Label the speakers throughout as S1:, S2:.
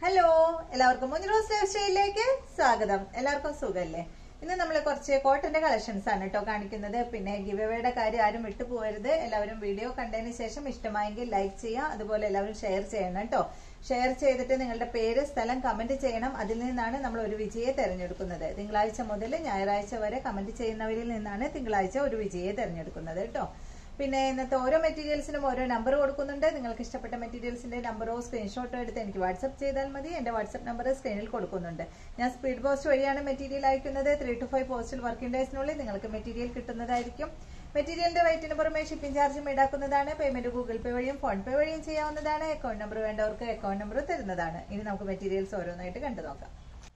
S1: hello എല്ലാവർക്കും മുഞ്ഞിറോസ് life സ്റ്റൈലിലേക്ക് സ്വാഗതം എല്ലാവർക്കും സുഖല്ലേ ഇന്ന് നമ്മൾ കുറച്ച് കോട്ടന്റെ കളക്ഷൻസ് ആണ് കേട്ടോ കാണിക്കുന്നത് പിന്നെ ഗിവവേയുടെ കാര്യം ആരും വിട്ടുപോകരുത് എല്ലാവരും വീഡിയോ കണ്ടതിന് ശേഷം ഇഷ്ടമായെങ്കിൽ ലൈക്ക് ചെയ്യുക അതുപോലെ എല്ലാവരും ഷെയർ ചെയ്യണം കേട്ടോ ഷെയർ ചെയ്തിട്ട് നിങ്ങളുടെ പേര് സ്ഥലം കമന്റ് ചെയ്യണം അതിൽ നിന്നാണ് നമ്മൾ ഒരു വിജയെ തെരഞ്ഞെടുക്കുന്നത് തിങ്കളാഴ്ച മുതൽ ഞായറാഴ്ച വരെ കമന്റ് ചെയ്യുന്നവരിൽ നിന്നാണ് തിങ്കളാഴ്ച ഒരു വിജയെ തെരഞ്ഞെടുക്കുന്നത് കേട്ടോ പിന്നെ ഇന്നത്തെ ഓരോ മെറ്റീരിയൽസിനും ഓരോ നമ്പർ കൊടുക്കുന്നുണ്ട് നിങ്ങൾക്ക് ഇഷ്ടപ്പെട്ട മെറ്റീരിയൽസിന്റെ നമ്പറോ സ്ക്രീൻഷോട്ടോ എടുത്ത് എനിക്ക് വാട്സപ്പ് ചെയ്താൽ മതി എന്റെ വാട്സപ്പ് നമ്പർ സ്ക്രീനിൽ കൊടുക്കുന്നുണ്ട് ഞാൻ സ്പീഡ് പോസ്റ്റ് വഴിയാണ് മെറ്റീരിയൽ അയക്കുന്നത് three to five postal working ഡേയ്സിനുള്ളിൽ നിങ്ങൾക്ക് മെറ്റീരിയൽ കിട്ടുന്നതായിരിക്കും മെറ്റീരിയലിന്റെ റേറ്റിന് പുറമെ ഷിപ്പിംഗ് ചാർജും ഈടാക്കുന്നതാണ് പേയ്മെന്റ് ഗൂഗിൾ പേ വഴിയും ഫോൺ പേ വഴിയും ചെയ്യാവുന്നതാണ് അക്കൗണ്ട് നമ്പർ വേണ്ടവർക്ക് അക്കൗണ്ട് നമ്പർ തരുന്നതാണ് ഇനി നമുക്ക് മെറ്റീരിയൽസ് ഓരോന്നായിട്ട് കണ്ടു നോക്കാം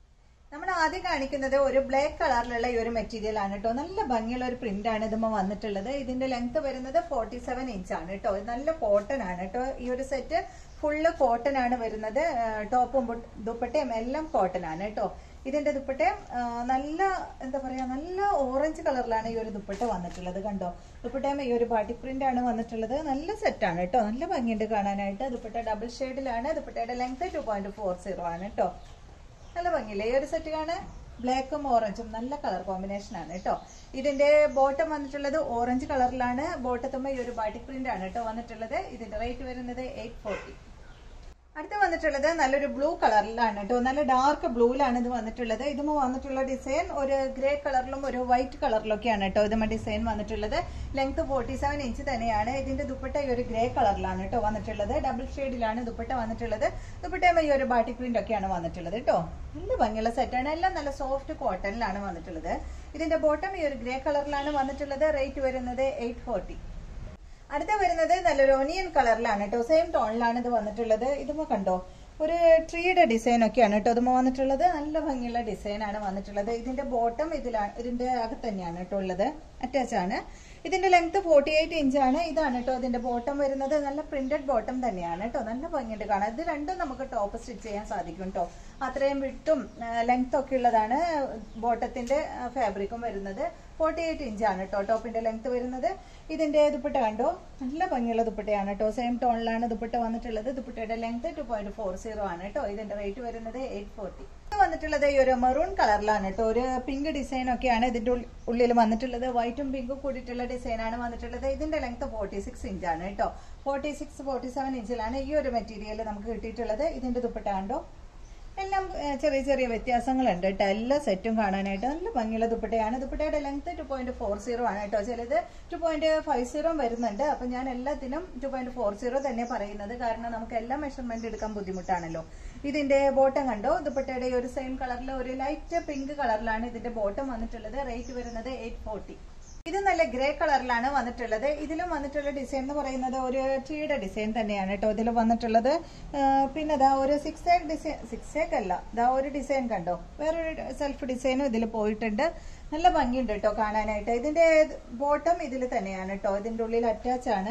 S1: നമ്മൾ ആദ്യം കാണിക്കുന്നത് ഒരു ബ്ലാക്ക് കളറിലുള്ള ഈ ഒരു മെറ്റീരിയൽ ആണ് കേട്ടോ നല്ല ഭംഗിയുള്ള ഒരു പ്രിന്റ് ആണ് ഇതുമ്പോൾ വന്നിട്ടുള്ളത് ഇതിന്റെ ലെങ്ത് വരുന്നത് ഫോർട്ടി സെവൻ ഇഞ്ച് ആണ് കേട്ടോ ഇത് നല്ല കോട്ടൺ ആണ് കേട്ടോ ഈ ഒരു സെറ്റ് ഫുള്ള് കോട്ടൺ ആണ് വരുന്നത് ടോപ്പും ദുപ്പട്ടയും എല്ലാം കോട്ടൺ ആണ് കേട്ടോ ഇതിന്റെ ദുപ്പട്ടയും ആ, നല്ല എന്താ പറയാ നല്ല ഓറഞ്ച് കളറിലാണ് ഈ ഒരു ദുപ്പട്ട വന്നിട്ടുള്ളത് കണ്ടോ ദുപ്പട്ടയും ഈ ഒരു ബാട്ടി പ്രിന്റ് ആണ് വന്നിട്ടുള്ളത് നല്ല സെറ്റാണ് കേട്ടോ നല്ല ഭംഗിയുണ്ട് കാണാനായിട്ട് ദുപ്പട്ട ഡബിൾ ഷെയ്ഡിലാണ് ദുപ്പട്ടയുടെ length two point four zero ആണ് കേട്ടോ നല്ല ഭംഗിയില്ലേ ഈ ഒരു സെറ്റ് കാണാൻ ബ്ലാക്കും ഓറഞ്ചും നല്ല കളർ കോമ്പിനേഷൻ ആണ് കേട്ടോ ഇതിന്റെ ബോട്ടം വന്നിട്ടുള്ളത് ഓറഞ്ച് കളറിലാണ് ബോട്ടത്തുമ്പോ ഈ ഒരു ബാട്ടിക് പ്രിന്റ് ആണ് കേട്ടോ വന്നിട്ടുള്ളത് ഇതിന്റെ റേറ്റ് വരുന്നത് എയ്റ്റ് ഫോർട്ടി അടുത്ത വന്നിട്ടുള്ളത് നല്ലൊരു ബ്ലൂ കളറിലാണ് കേട്ടോ നല്ല ഡാർക്ക് ബ്ലൂവിലാണ് ഇത് വന്നിട്ടുള്ളത് ഇതുമ വന്നിട്ടുള്ള ഡിസൈൻ ഒരു ഗ്രേ കളറിലും ഒരു വൈറ്റ് കളറിലൊക്കെയാണ് കേട്ടോ ഇതുമ ഡിസൈൻ വന്നിട്ടുള്ളത് ലെങ്ത് ഫോർട്ടി സെവൻ ഇഞ്ച് തന്നെയാണ് ഇതിന്റെ ദുപ്പട്ട ഈ ഒരു ഗ്രേ കളറിലാണ് കേട്ടോ വന്നിട്ടുള്ളത് ഡബിൾ ഷെയ്ഡിലാണ് ദുപ്പട്ട വന്നിട്ടുള്ളത് ദുപ്പട്ടയുമ്പോൾ ഈ ഒരു ബാട്ടി പ്രിന്റ് ഒക്കെയാണ് വന്നിട്ടുള്ളത് കേട്ടോ നല്ല ഭംഗിയുള്ള സെറ്റാണ് എല്ലാം നല്ല സോഫ്റ്റ് കോട്ടണിലാണ് വന്നിട്ടുള്ളത് ഇതിന്റെ ബോട്ടം ഈ ഒരു ഗ്രേ കളറിലാണ് വന്നിട്ടുള്ളത് റേറ്റ് വരുന്നത് എയ്റ്റ് ഫോർട്ടി അടുത്ത വരുന്നത് നല്ലൊരു ഒനിയൻ കളറിലാണ് കേട്ടോ സെയിം ടോണിലാണ് ഇത് വന്നിട്ടുള്ളത് ഇതുമോ കണ്ടോ ഒരു ട്രീയുടെ ഡിസൈൻ ഒക്കെയാണ് കേട്ടോ ഇതുമോ വന്നിട്ടുള്ളത് നല്ല ഭംഗിയുള്ള ഡിസൈൻ ആണ് വന്നിട്ടുള്ളത് ഇതിന്റെ ബോട്ടം ഇതിലാണ് ഇതിന്റെ അകത്ത് തന്നെയാണ് കേട്ടോ ഉള്ളത് അറ്റാച്ച് ആണ് ഇതിന്റെ ലെങ്ത് ഫോർട്ടി എയ്റ്റ് ഇഞ്ചാണ് ഇതാണ് കേട്ടോ ഇതിന്റെ ബോട്ടം വരുന്നത് നല്ല പ്രിന്റഡ് ബോട്ടം തന്നെയാണ് കേട്ടോ നല്ല ഭംഗിയുണ്ട് കാണാൻ ഇത് രണ്ടും നമുക്ക് ടോപ്പ് സ്റ്റിച്ച് ചെയ്യാൻ സാധിക്കും കേട്ടോ അത്രയും വിട്ടും ലെങ്ത് ഒക്കെ ഉള്ളതാണ് ബോട്ടത്തിന്റെ ഫാബ്രിക്കും വരുന്നത് ഫോർട്ടി എയ്റ്റ് ഇഞ്ചാണ് കേട്ടോ ടോപ്പിന്റെ ലെങ്ത് വരുന്നത് ഇതിന്റെ ദുപ്പട്ട കണ്ടോ നല്ല ഭംഗിയുള്ള ദുപ്പട്ടയാണ് കേട്ടോ സെയിം ടോണിലാണ് ദുപ്പട്ട വന്നിട്ടുള്ളത് ദുപ്പട്ടയുടെ length two point four zero ആണ് കേട്ടോ ഇതിന്റെ റേറ്റ് വരുന്നത് എയ്റ്റ് ഫോർട്ടി വന്നിട്ടുള്ളത് ഈ ഒരു മെറൂൺ കളറിലാണ് കേട്ടോ ഒരു പിങ്ക് ഡിസൈൻ ഒക്കെയാണ് ഇതിന്റെ ഉൾ- ഉള്ളിൽ വന്നിട്ടുള്ളത് വൈറ്റും പിങ്കും കൂടിയിട്ടുള്ള ഡിസൈൻ ആണ് വന്നിട്ടുള്ളത് ഇതിന്റെ ലെങ്ത് ഫോർട്ടി സിക്സ് ഇഞ്ചാണ് കേട്ടോ ഫോർട്ടി സിക്സ് ഫോർട്ടി സെവൻ ഇഞ്ചിലാണ് ഈ ഒരു മെറ്റീരിയൽ നമുക്ക് കിട്ടിയിട്ടുള്ളത് ഇതിന്റെ ദുപ്പട്ട കണ്ടോ എല്ലാം ഏ, ചെറിയ ചെറിയ വ്യത്യാസങ്ങളുണ്ട് കേട്ടോ എല്ലാ സെറ്റും കാണാനായിട്ട് നല്ല ഭംഗിയുള്ള ദുപ്പട്ടയാണ് ദുപ്പട്ടയുടെ length two point four zero ആണ് കേട്ടോ ചിലത് ടു പോയിന്റ് ഫൈവ് സീറോ വരുന്നുണ്ട് അപ്പൊ ഞാൻ എല്ലാത്തിനും ടു പോയിന്റ് ഫോർ സീറോ തന്നെ പറയുന്നത് കാരണം നമുക്ക് എല്ലാ മെഷർമെന്റ് എടുക്കാൻ ബുദ്ധിമുട്ടാണല്ലോ ഇതിന്റെ ബോട്ടം കണ്ടോ ദുപ്പട്ടയുടെ ഈ ഒരു സെയിം കളറിൽ ഒരു ലൈറ്റ് പിങ്ക് കളറിലാണ് ഇതിന്റെ ബോട്ടം വന്നിട്ടുള്ളത് റേറ്റ് വരുന്നത് എയ്റ്റ് ഫോർട്ടി ഇത് നല്ല ഗ്രേ കളറിലാണ് വന്നിട്ടുള്ളത് ഇതിലും വന്നിട്ടുള്ള ഡിസൈൻ എന്ന് പറയുന്നത് ഒരു ട്രീയുടെ ഡിസൈൻ തന്നെയാണ് കേട്ടോ ഇതിൽ വന്നിട്ടുള്ളത് ആ, പിന്നെ ദാ ഒരു സിക്സ് ഏക്ക് ഡിസൈൻ സിക്സ് ഏക്ക് അല്ല ദാ ഒരു ഡിസൈൻ കണ്ടോ വേറൊരു സെൽഫ് ഡിസൈനും ഇതിൽ പോയിട്ടുണ്ട് നല്ല ഭംഗിയുണ്ട് കേട്ടോ കാണാനായിട്ട് ഇതിന്റെ ബോട്ടം ഇതിൽ തന്നെയാണ് കേട്ടോ ഇതിന്റെ ഉള്ളിൽ അറ്റാച്ച് ആണ്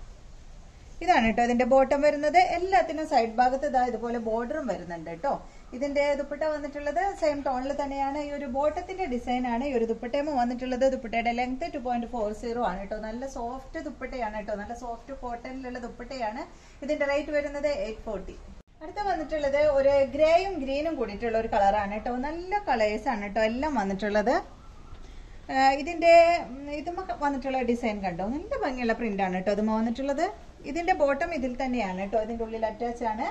S1: ഇതാണ് കേട്ടോ ഇതിന്റെ ബോട്ടം വരുന്നത് എല്ലാത്തിനും സൈഡ് ഭാഗത്ത് ഇതാ ഇതുപോലെ ബോർഡറും വരുന്നുണ്ട് കേട്ടോ ഇതിന്റെ ദുപ്പട്ട വന്നിട്ടുള്ളത് സെയിം ടോണിൽ തന്നെയാണ് ഈ ഒരു ബോട്ടത്തിന്റെ ഡിസൈൻ ആണ് ഈ ഒരു ദുപ്പട്ടയും വന്നിട്ടുള്ളത് ദുപ്പട്ടയുടെ length two point four zero ആണ് കേട്ടോ നല്ല സോഫ്റ്റ് ദുപ്പട്ടയാണ് കേട്ടോ നല്ല സോഫ്റ്റ് കോട്ടണിലുള്ള ദുപ്പട്ടയാണ് ഇതിന്റെ റേറ്റ് വരുന്നത് എയ്റ്റ് ഫോർട്ടി അടുത്ത വന്നിട്ടുള്ളത് ഒരു ഗ്രേയും ഗ്രീനും കൂടിയിട്ടുള്ള ഒരു കളറാണ് കേട്ടോ നല്ല കളേഴ്സ് ആണ് കേട്ടോ എല്ലാം വന്നിട്ടുള്ളത് ആ, ഇതിന്റെ ഉം, ഇതുമ്മ വന്നിട്ടുള്ള ഡിസൈൻ കണ്ടോ നല്ല ഭംഗിയുള്ള പ്രിന്റ് ആണ് കേട്ടോ ഇതുമ്മ വന്നിട്ടുള്ളത് ഇതിന്റെ ബോട്ടം ഇതിൽ തന്നെയാണ് കേട്ടോ ഇതിന്റെ ഉള്ളിൽ അറ്റാച്ച് ആണ്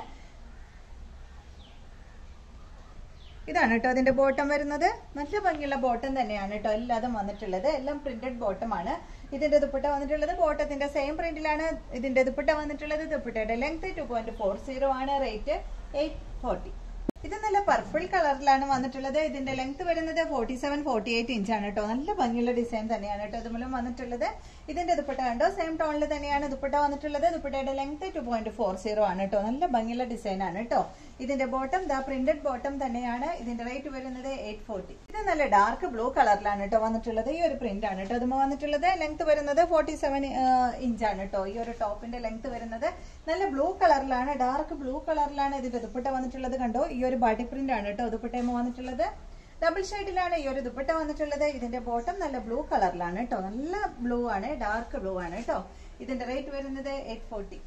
S1: ഇതാണ് കേട്ടോ അതിന്റെ ബോട്ടം വരുന്നത് നല്ല ഭംഗിയുള്ള ബോട്ടം തന്നെയാണ് കേട്ടോ എല്ലാതും വന്നിട്ടുള്ളത് എല്ലാം പ്രിന്റഡ് ബോട്ടം ആണ് ഇതിന്റെ ദുപ്പട്ട വന്നിട്ടുള്ളത് ബോട്ടത്തിന്റെ സെയിം പ്രിന്റിലാണ് ഇതിന്റെ ദുപ്പട്ട വന്നിട്ടുള്ളത് ദുപ്പട്ടയുടെ length two point four zero ആണ് റേറ്റ് എയ്റ്റ് ഫോർട്ടി ഇത് നല്ല പർപ്പിൾ കളറിലാണ് വന്നിട്ടുള്ളത് ഇതിന്റെ ലെങ്ത് വരുന്നത് ഫോർട്ടി സെവൻ ഫോർട്ടി എയ്റ്റ് ഇഞ്ചാണ് കേട്ടോ നല്ല ഭംഗിയുള്ള ഡിസൈൻ തന്നെയാണ് കേട്ടോ ഇതുമൂലം വന്നിട്ടുള്ളത് ഇതിന്റെ ദുപ്പട്ട കണ്ടോ സെയിം ടോണിൽ തന്നെയാണ് ദുപ്പട്ട വന്നിട്ടുള്ളത് ദുപ്പട്ടയുടെ length two point four zero ആണ് കേട്ടോ നല്ല ഭംഗിയുള്ള ഡിസൈൻ ആണ് കേട്ടോ ഇതിന്റെ ബോട്ടം ദാ പ്രിന്റഡ് ബോട്ടം തന്നെയാണ് ഇതിന്റെ റേറ്റ് വരുന്നത് എയ്റ്റ് ഫോർട്ടി ഇത് നല്ല ഡാർക്ക് ബ്ലൂ കളറിലാണ് കേട്ടോ വന്നിട്ടുള്ളത് ഈ ഒരു പ്രിന്റ് ആണ് കേട്ടോ ഇതുമ വന്നിട്ടുള്ളത് ലെങ്ത് വരുന്നത് ഫോർട്ടി സെവൻ ഇഞ്ചാണ് കേട്ടോ ഈ ഒരു ടോപ്പിന്റെ ലെങ്ത് വരുന്നത് നല്ല ബ്ലൂ കളറിലാണ് ഡാർക്ക് ബ്ലൂ കളറിലാണ് ഇതിന്റെ ദുപ്പട്ട വന്നിട്ടുള്ളത് കണ്ടോ ഈ ഒരു ബാഡി പ്രിന്റ് ആണ് കേട്ടോ ദുപ്പട്ടയമ്മ വന്നിട്ടുള്ളത് ഡബിൾ ഷെയ്ഡിലാണ് ഈ ഒരു ദുപ്പട്ട വന്നിട്ടുള്ളത് ഇതിന്റെ ബോട്ടം നല്ല ബ്ലൂ കളറിലാണ് കേട്ടോ നല്ല ബ്ലൂ ആണ് ഡാർക്ക് ബ്ലൂ ആണ് കേട്ടോ ഇതിന്റെ റേറ്റ് വരുന്നത് എയ്റ്റ് ഫോർട്ടി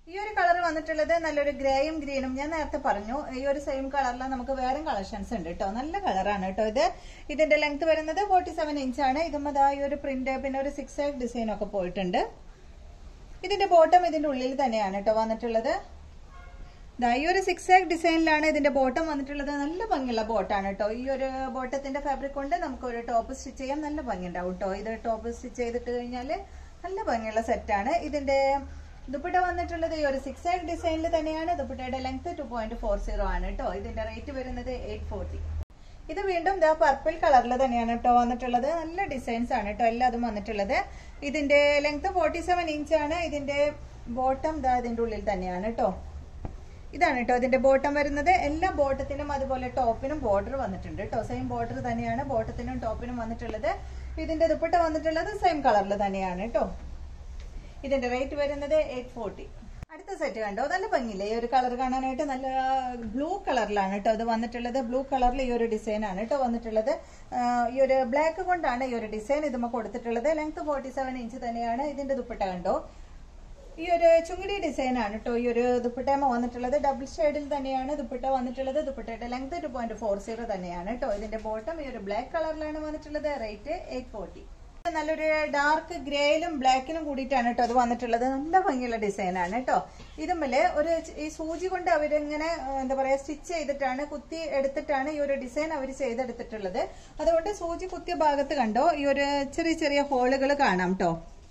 S1: ഈ ഒരു കളർ വന്നിട്ടുള്ളത് നല്ലൊരു ഗ്രേയും ഗ്രീനും ഞാൻ നേരത്തെ പറഞ്ഞു ഈ ഒരു സെയിം കളറിൽ നമുക്ക് വേറെ കളക്ഷൻസ് ഉണ്ട് കേട്ടോ നല്ല കളറാണ് കേട്ടോ ഇത് ഇതിന്റെ ലെങ്ത് വരുന്നത് ഫോർട്ടി സെവൻ ഇഞ്ചാണ് ഇതും അതാ ഈ ഒരു പ്രിന്റ് പിന്നെ ഒരു സിക്സ് ആയിട്ട് ഡിസൈൻ ഒക്കെ പോയിട്ടുണ്ട് ഇതിന്റെ ബോട്ടം ഇതിന്റെ ഉള്ളിൽ തന്നെയാണ് കേട്ടോ വന്നിട്ടുള്ളത് ദാ ഈ ഒരു സിക്സ് ആക്ക് ഡിസൈനിലാണ് ഇതിന്റെ ബോട്ടം വന്നിട്ടുള്ളത് നല്ല ഭംഗിയുള്ള ബോട്ടാണ് കേട്ടോ ഈ ഒരു ബോട്ടത്തിന്റെ ഫാബ്രിക് കൊണ്ട് നമുക്ക് ഒരു ടോപ്പ് സ്റ്റിച്ച് ചെയ്യാൻ നല്ല ഭംഗി ഉണ്ടാവും കേട്ടോ ഇത് ടോപ്പ് സ്റ്റിച്ച് ചെയ്തിട്ട് കഴിഞ്ഞാൽ നല്ല ഭംഗിയുള്ള സെറ്റാണ് ഇതിന്റെ ദുപ്പട്ട വന്നിട്ടുള്ളത് ഈ ഒരു സിക്സ് ആക്ക് ഡിസൈനിൽ തന്നെയാണ് ദുപ്പട്ടയുടെ length two point four zero ആണ് കേട്ടോ ഇതിന്റെ റേറ്റ് വരുന്നത് എയ്റ്റ് ഫോർട്ടി ഇത് വീണ്ടും ദാ പർപ്പിൾ കളറിൽ തന്നെയാണ് കേട്ടോ വന്നിട്ടുള്ളത് നല്ല ഡിസൈൻസ് ആണ് കേട്ടോ എല്ലാതും വന്നിട്ടുള്ളത് ഇതിന്റെ ലെങ്ത് ഫോർട്ടി സെവൻ ഇഞ്ച് ആണ് ഇതിന്റെ ബോട്ടം ദാ ഇതിന്റെ ഉള്ളിൽ തന്നെയാണ് കേട്ടോ ഇതാണ് കേട്ടോ ഇതിന്റെ ബോട്ടം വരുന്നത് എല്ലാ ബോട്ടത്തിനും അതുപോലെ ടോപ്പിനും ബോർഡർ വന്നിട്ടുണ്ട് കേട്ടോ സെയിം ബോർഡർ തന്നെയാണ് ബോട്ടത്തിനും ടോപ്പിനും വന്നിട്ടുള്ളത് ഇതിന്റെ ദുപ്പട്ട വന്നിട്ടുള്ളത് സെയിം കളറിൽ തന്നെയാണ് കേട്ടോ ഇതിന്റെ റേറ്റ് വരുന്നത് എയ്റ്റ് ഫോർട്ടി അടുത്ത സെറ്റ് കണ്ടോ നല്ല ഭംഗിയില്ലേ ഈ ഒരു കളർ കാണാനായിട്ട് നല്ല ബ്ലൂ കളറിലാണ് കേട്ടോ ഇത് വന്നിട്ടുള്ളത് ബ്ലൂ കളറിൽ ഈ ഒരു ഡിസൈൻ ആണ് കേട്ടോ വന്നിട്ടുള്ളത് ആ, ഈ ഒരു ബ്ലാക്ക് കൊണ്ടാണ് ഈ ഒരു ഡിസൈൻ ഇതുമ്മ കൊടുത്തിട്ടുള്ളത് ലെങ്ത് ഫോർട്ടി സെവൻ ഇഞ്ച് തന്നെയാണ് ഇതിന്റെ ദുപ്പട്ട കണ്ടോ ഈ ഒരു ചുങ്ങടി ഡിസൈൻ ആണ് കേട്ടോ ഈ ഒരു ദുപ്പട്ടയമ്മ വന്നിട്ടുള്ളത് ഡബിൾ ഷെയ്ഡിൽ തന്നെയാണ് ദുപ്പട്ട വന്നിട്ടുള്ളത് ദുപ്പട്ടയുടെ length two point four zero തന്നെയാണ് കേട്ടോ ഇതിന്റെ ബോട്ടം ഈ ഒരു ബ്ലാക്ക് കളറിലാണ് വന്നിട്ടുള്ളത് റേറ്റ് എയ്റ്റ് ഫോർട്ടി നല്ലൊരു ഡാർക്ക് ഗ്രേയിലും ബ്ലാക്കിലും കൂടിയിട്ടാണ് കേട്ടോ അത് വന്നിട്ടുള്ളത് നല്ല ഭംഗിയുള്ള ഡിസൈൻ ആണ് കേട്ടോ ഇതുമ്മല് ഒരു ച- ഈ സൂചി കൊണ്ട് അവരിങ്ങനെ ആ, എന്താ പറയാ സ്റ്റിച്ച് ചെയ്തിട്ടാണ് കുത്തി എടുത്തിട്ടാണ് ഈ ഒരു ഡിസൈൻ അവർ ചെയ്തെടുത്തിട്ടുള്ളത് അതുകൊണ്ട് സൂചി കുത്തിയ ഭാഗത്ത് കണ്ടോ ഈ ഒരു ചെറിയ ചെറിയ ഹോളുകൾ കാണാം കേട്ടോ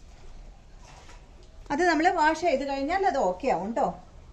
S1: അത് നമ്മൾ വാഷ് ചെയ്ത് കഴിഞ്ഞാൽ അത് ഓക്കെ ആവും കേട്ടോ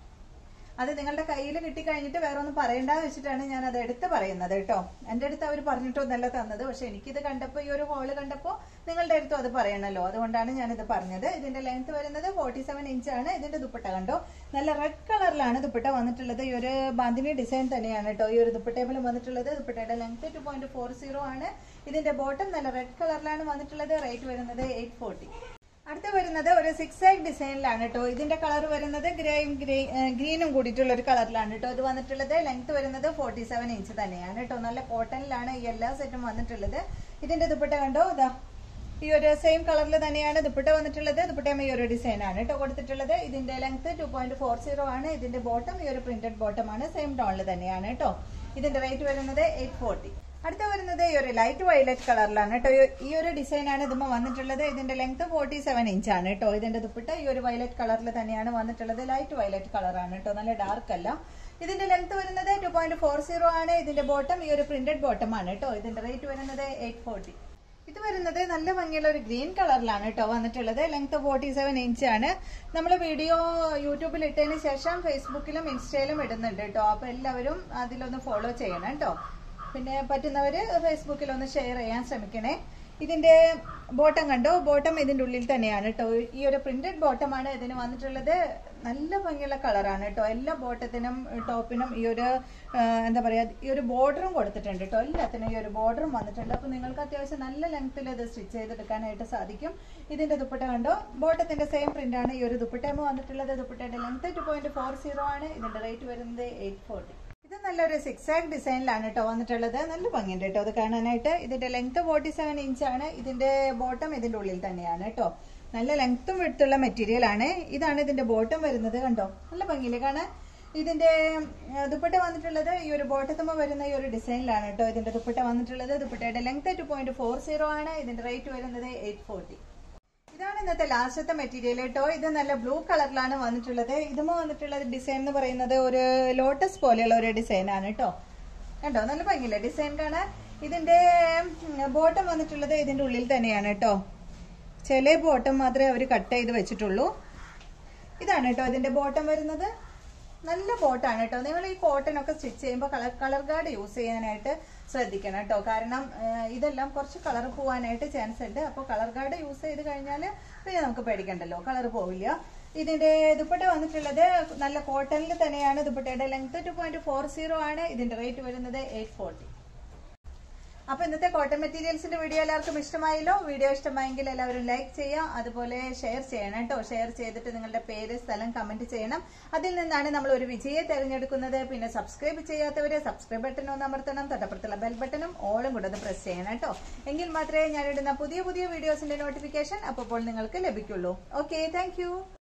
S1: അത് നിങ്ങളുടെ കയ്യിൽ കിട്ടിക്കഴിഞ്ഞിട്ട് വേറെ ഒന്നും പറയണ്ടെന്ന് വെച്ചിട്ടാണ് ഞാൻ അത് എടുത്ത് പറയുന്നത് കേട്ടോ എൻ്റെ അടുത്ത് അവർ പറഞ്ഞിട്ടൊന്നല്ല തന്നത് പക്ഷെ എനിക്കിത് കണ്ടപ്പോൾ ഈ ഒരു ഹോള് കണ്ടപ്പോൾ നിങ്ങളുടെ അടുത്തും അത് പറയണല്ലോ അതുകൊണ്ടാണ് ഞാനിത് പറഞ്ഞത് ഇതിന്റെ ലെങ്ത് വരുന്നത് ഫോർട്ടി സെവൻ ഇഞ്ചാണ് ഇതിന്റെ ദുപ്പട്ട കണ്ടോ നല്ല റെഡ് കളറിലാണ് ദുപ്പട്ട വന്നിട്ടുള്ളത് ഈ ഒരു ബാന്തിനി ഡിസൈൻ തന്നെയാണ് കേട്ടോ ഈ ഒരു ദുപ്പട്ടേബിൾ വന്നിട്ടുള്ളത് ദുപ്പട്ടയുടെ length two point four zero ആണ് ഇതിന്റെ ബോട്ടം നല്ല റെഡ് കളറിലാണ് വന്നിട്ടുള്ളത് റേറ്റ് വരുന്നത് എയ്റ്റ് ഫോർട്ടി അടുത്ത വരുന്നത് ഒരു സിക്സ് ആക്ക് ഡിസൈനിലാണ് കേട്ടോ ഇതിന്റെ കളർ വരുന്നത് ഗ്രേയും ഗ്രീനും കൂടിയിട്ടുള്ള ഒരു കളറിലാണ് കേട്ടോ ഇത് വന്നിട്ടുള്ളത് ലെങ്ത് വരുന്നത് ഫോർട്ടി സെവൻ ഇഞ്ച് തന്നെയാണ് കേട്ടോ നല്ല കോട്ടണിലാണ് ഈ എല്ലാ സെറ്റും വന്നിട്ടുള്ളത് ഇതിന്റെ ദുപ്പട്ട കണ്ടോ ഇതാ ഈ ഒരു സെയിം കളറിൽ തന്നെയാണ് ദുപ്പട്ട വന്നിട്ടുള്ളത് ദുപ്പട്ടയും ഈ ഒരു ഡിസൈൻ ആണ് കേട്ടോ കൊടുത്തിട്ടുള്ളത് ഇതിന്റെ length two point four zero ആണ് ഇതിന്റെ ബോട്ടം ഈ ഒരു പ്രിന്റഡ് ബോട്ടം ആണ് സെയിം ടോണിൽ തന്നെയാണ് കേട്ടോ ഇതിന്റെ റേറ്റ് വരുന്നത് എയ്റ്റ് ഫോർട്ടി അടുത്ത വരുന്നത് ഈ ഒരു ലൈറ്റ് വയലറ്റ് കളറിലാണ് കേട്ടോ ഈ- ഈ ഒരു ഡിസൈൻ ആണ് ഇതുമ്മ വന്നിട്ടുള്ളത് ഇതിന്റെ ലെങ്ത് ഫോർട്ടി സെവൻ ഇഞ്ച് ആണ് കേട്ടോ ഇതിന്റെ ദുപ്പട്ട ഈ ഒരു വയലറ്റ് കളറിൽ തന്നെയാണ് വന്നിട്ടുള്ളത് ലൈറ്റ് വയലറ്റ് കളറാണ് കേട്ടോ നല്ല ഡാർക്ക് അല്ല ഇതിന്റെ ലെങ്ത് വരുന്നത് ടു പോയിന്റ് ഫോർ സീറോ ആണ് ഇതിന്റെ ബോട്ടം ഈ ഒരു പ്രിന്റഡ് ബോട്ടം ആണ് കേട്ടോ ഇതിന്റെ റേറ്റ് വരുന്നത് എയ്റ്റ് ഫോർട്ടി ഇത് വരുന്നത് നല്ല ഭംഗിയുള്ള ഒരു ഗ്രീൻ കളറിലാണ് കേട്ടോ വന്നിട്ടുള്ളത് ലെങ്ത് ഫോർട്ടി സെവൻ ഇഞ്ച് ആണ് നമ്മൾ വീഡിയോ യൂട്യൂബിൽ ഇട്ടതിന് ശേഷം ഫേസ്ബുക്കിലും ഇൻസ്റ്റയിലും ഇടുന്നുണ്ട് കേട്ടോ അപ്പൊ എല്ലാവരും അതിലൊന്ന് ഫോളോ ചെയ്യണം കേട്ടോ പിന്നെ പറ്റുന്നവര് ഫേസ്ബുക്കിൽ ഒന്ന് ഷെയർ ചെയ്യാൻ ശ്രമിക്കണേ ഇതിന്റെ ബോട്ടം കണ്ടോ ബോട്ടം ഇതിന്റെ ഉള്ളിൽ തന്നെയാണ് കേട്ടോ ഈ ഒരു പ്രിന്റഡ് ബോട്ടമാണ് ഇതിന് വന്നിട്ടുള്ളത് നല്ല ഭംഗിയുള്ള കളറാണ് കേട്ടോ എല്ലാ ബോട്ടത്തിനും ടോപ്പിനും ഈ ഒരു ആ, എന്താ പറയാ ഈ ഒരു ബോർഡറും കൊടുത്തിട്ടുണ്ട് കേട്ടോ എല്ലാത്തിനും ഈ ഒരു ബോർഡറും വന്നിട്ടുണ്ട് അപ്പൊ നിങ്ങൾക്ക് അത്യാവശ്യം നല്ല ലെങ്ത്തിൽ ഇത് സ്റ്റിച്ച് ചെയ്തെടുക്കാനായിട്ട് സാധിക്കും ഇതിന്റെ ദുപ്പട്ട കണ്ടോ ബോട്ടത്തിന്റെ സെയിം പ്രിന്റ് ആണ് ഈ ഒരു ദുപ്പട്ടയും വന്നിട്ടുള്ളത് ദുപ്പട്ടയുടെ length two point four zero ആണ് ഇതിന്റെ റേറ്റ് വരുന്നത് എയ്റ്റ് ഫോർട്ടി ഇത് നല്ലൊരു സിക്സ് ആക്ക് ഡിസൈനിലാണ് കേട്ടോ വന്നിട്ടുള്ളത് നല്ല ഭംഗിയുണ്ട് കേട്ടോ അത് കാണാനായിട്ട് ഇതിന്റെ ലെങ്ത് ഫോർട്ടി സെവൻ ഇഞ്ച് ആണ് ഇതിന്റെ ബോട്ടം ഇതിന്റെ ഉള്ളിൽ തന്നെയാണ് കേട്ടോ നല്ല ലെങ്ത്തും വിടുത്തുള്ള മെറ്റീരിയൽ ആണ് ഇതാണ് ഇതിന്റെ ബോട്ടം വരുന്നത് കണ്ടോ നല്ല ഭംഗിയില്ലേ കാണാൻ ഇതിന്റെ ആ, ദുപ്പട്ട വന്നിട്ടുള്ളത് ഈ ഒരു ബോട്ടത്തുമ്പോ വരുന്ന ഈ ഒരു ഡിസൈനിലാണ് കേട്ടോ ഇതിന്റെ ദുപ്പട്ട വന്നിട്ടുള്ളത് ദുപ്പട്ടയുടെ length two point four zero ആണ് ഇതിന്റെ റേറ്റ് വരുന്നത് എയ്റ്റ് ഫോർട്ടി ഇതാണ് ഇന്നത്തെ ലാസ്റ്റത്തെ മെറ്റീരിയൽ കേട്ടോ ഇത് നല്ല ബ്ലൂ കളറിലാണ് വന്നിട്ടുള്ളത് ഇതുമോ വന്നിട്ടുള്ള ഡിസൈൻ എന്ന് പറയുന്നത് ഒരു ലോട്ടസ് പോലെയുള്ള ഒരു ഡിസൈൻ ആണ് കേട്ടോ കണ്ടോ നല്ല ഭംഗിയില്ലേ ഡിസൈൻ കാണാൻ ഇതിന്റെ ബോട്ടം വന്നിട്ടുള്ളത് ഇതിന്റെ ഉള്ളിൽ തന്നെയാണ് കേട്ടോ ചില ബോട്ടം മാത്രമേ അവർ കട്ട് ചെയ്ത് വെച്ചിട്ടുള്ളൂ ഇതാണ് കേട്ടോ ഇതിന്റെ ബോട്ടം വരുന്നത് നല്ല ബോട്ടാണ് കേട്ടോ നിങ്ങൾ ഈ കോട്ടൺ ഒക്കെ സ്റ്റിച്ച് ചെയ്യുമ്പോൾ കളർ കളർ ഗാർഡ് യൂസ് ചെയ്യാനായിട്ട് ശ്രദ്ധിക്കണം കേട്ടോ കാരണം ആ, ഇതെല്ലാം കുറച്ച് കളർ പോവാനായിട്ട് ചാൻസ് ഉണ്ട് അപ്പോൾ കളർ ഗാർഡ് യൂസ് ചെയ്ത് കഴിഞ്ഞാൽ പിന്നെ നമുക്ക് പേടിക്കണ്ടല്ലോ കളർ പോവില്ല ഇതിന്റെ ദുപ്പട്ട വന്നിട്ടുള്ളത് നല്ല കോട്ടണിൽ തന്നെയാണ് ദുപ്പട്ടയുടെ length two point four zero ആണ് ഇതിന്റെ റേറ്റ് വരുന്നത് എയ്റ്റ് ഫോർട്ടി അപ്പൊ ഇന്നത്തെ കോട്ടൺ മെറ്റീരിയൽസിന്റെ വീഡിയോ എല്ലാവർക്കും ഇഷ്ടമായല്ലോ വീഡിയോ ഇഷ്ടമായെങ്കിൽ എല്ലാവരും ലൈക്ക് ചെയ്യുക അതുപോലെ ഷെയർ ചെയ്യണം കേട്ടോ ഷെയർ ചെയ്തിട്ട് നിങ്ങളുടെ പേര് സ്ഥലം കമന്റ് ചെയ്യണം അതിൽ നിന്നാണ് നമ്മൾ ഒരു വിജയെ തിരഞ്ഞെടുക്കുന്നത് പിന്നെ സബ്സ്ക്രൈബ് ചെയ്യാത്തവര് സബ്സ്ക്രൈബ് ബട്ടൺ ഒന്ന് അമർത്തണം തൊട്ടപ്പുറത്തുള്ള ബെൽ ബട്ടണും ഓളും കൂടെ ഒന്ന് പ്രസ് ചെയ്യണം കേട്ടോ എങ്കിൽ മാത്രമേ ഞാനിടുന്ന പുതിയ പുതിയ വീഡിയോസിന്റെ നോട്ടിഫിക്കേഷൻ അപ്പോൾ നിങ്ങൾക്ക് ലഭിക്കുള്ളൂ ഓക്കെ താങ്ക്